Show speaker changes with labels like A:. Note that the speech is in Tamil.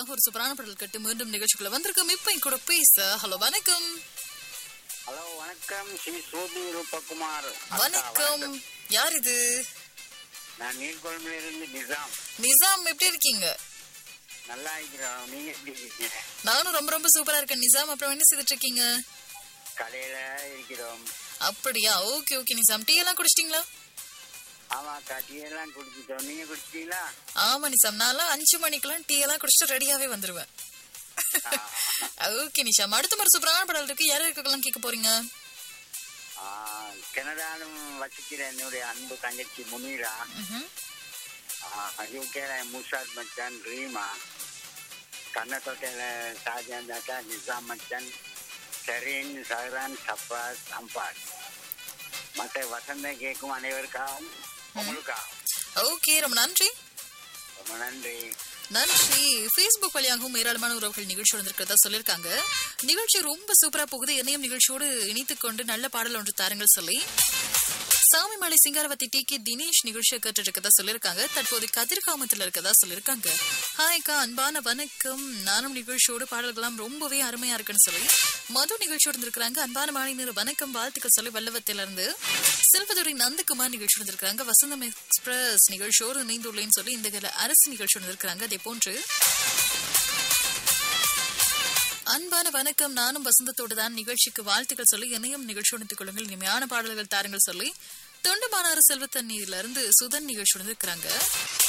A: உங்களுக்காக ஒரு சூப்பரான பாடல் கட்டு மீண்டும் நிகழ்ச்சிக்குள்ள வந்திருக்கோம் இப்ப என் கூட பேச ஹலோ வணக்கம்
B: ஹலோ வணக்கம் ஸ்ரீ சோபி ரூபகுமார் அக்கா,
A: வணக்கம் யார் இது
B: நான் நீர்கொழும்புல இருந்து நிசாம்
A: நிசாம் எப்படி இருக்கீங்க
B: நல்லா இருக்கிறோம் நீங்க எப்படி இருக்கீங்க
A: நானும் ரொம்ப ரொம்ப சூப்பரா இருக்கேன் நிசாம் அப்புறம் என்ன செய்துட்டு இருக்கீங்க
B: கடையில இருக்கிறோம்
A: அப்படியா ஓகே ஓகே நிசாம் டீ எல்லாம் குடிச்சிட்டீங்களா
B: ஆமா அக்கா டீ எல்லாம் குடிச்சிட்டோம் நீங்க குடிச்சிட்டீங்களா
A: ஆமா நிசாம் நான்லாம் அஞ்சு மணிக்கெல்லாம் டீ எல்லாம் குடிச்சிட்டு ரெடியாவே வந்துருவேன் ஓகே நிஷாம் அடுத்த மாதிரி சூப்பரான பாடல் இருக்கு யார் இருக்கலாம் கேட்க போறீங்க
B: ஆ, கனடாலும் வசிக்கிற என்னுடைய அன்பு தங்கச்சி முனீரா
A: ம்ஹும்.
B: யூகேல முசாத் மச்சான் ரீமா கர்நாடகால ஷாஜான் தாத்தா நிசாம் மச்சான் ஷரீன் சஹரான் சப்பாஸ் அம்பாஸ் மற்ற வசந்த கேட்கும் அனைவருக்காகவும் உங்களுக்காகவும்
A: ஓகே ரொம்ப நன்றி
B: ரொம்ப நன்றி
A: நன்றி Facebook வழியாகவும் ஏராளமான உறவுகள் நிகழ்ச்சி வந்திருக்கிறதா சொல்லியிருக்காங்க நிகழ்ச்சி ரொம்ப சூப்பரா போகுது என்னையும் நிகழ்ச்சியோடு இணைத்துக் கொண்டு நல்ல பாடல் ஒன்று தாருங்கள் சொல்லி சாமிமலை சிங்காரவத்தி டி கே தினேஷ் நிகழ்ச்சியை கேட்டு இருக்கதா சொல்லியிருக்காங்க தற்போது கதிர்காமத்துல இருக்கதா சொல்லியிருக்காங்க ஹாய்க்கா அன்பான வணக்கம் நானும் நிகழ்ச்சியோடு பாடல்கள்லாம் ரொம்பவே அருமையா இருக்குன்னு சொல்லி மது நிகழ்ச்சியோடு இருந்திருக்காங்க அன்பான மாநில வணக்கம் வாழ்த்துக்கள் சொல்லி வல்லவத்திலிருந்து செல்வதுரை நந்தகுமார் நிகழ்ச்சி வந்திருக்காங்க வசந்தம் எக்ஸ்பிரஸ் நிகழ்ச்சியோடு இணைந்துள்ளேன்னு சொல்லி இந்த கல அரசு நிகழ்ச்சி வந்திருக்காங்க அதே போன்று அன்பான வணக்கம் நானும் வசந்தத்தோடு தான் நிகழ்ச்சிக்கு வாழ்த்துக்கள் சொல்லி என்னையும் நிகழ்ச்சி உணர்த்துக் கொள்ளுங்கள் இனிமையான பாடல்கள் தாருங்கள் சொல்லி தொண்டுமானாறு செல்வத்தண்ணியில இருந்து சுதன் நிகழ்ச்சி இருக்கிறாங்க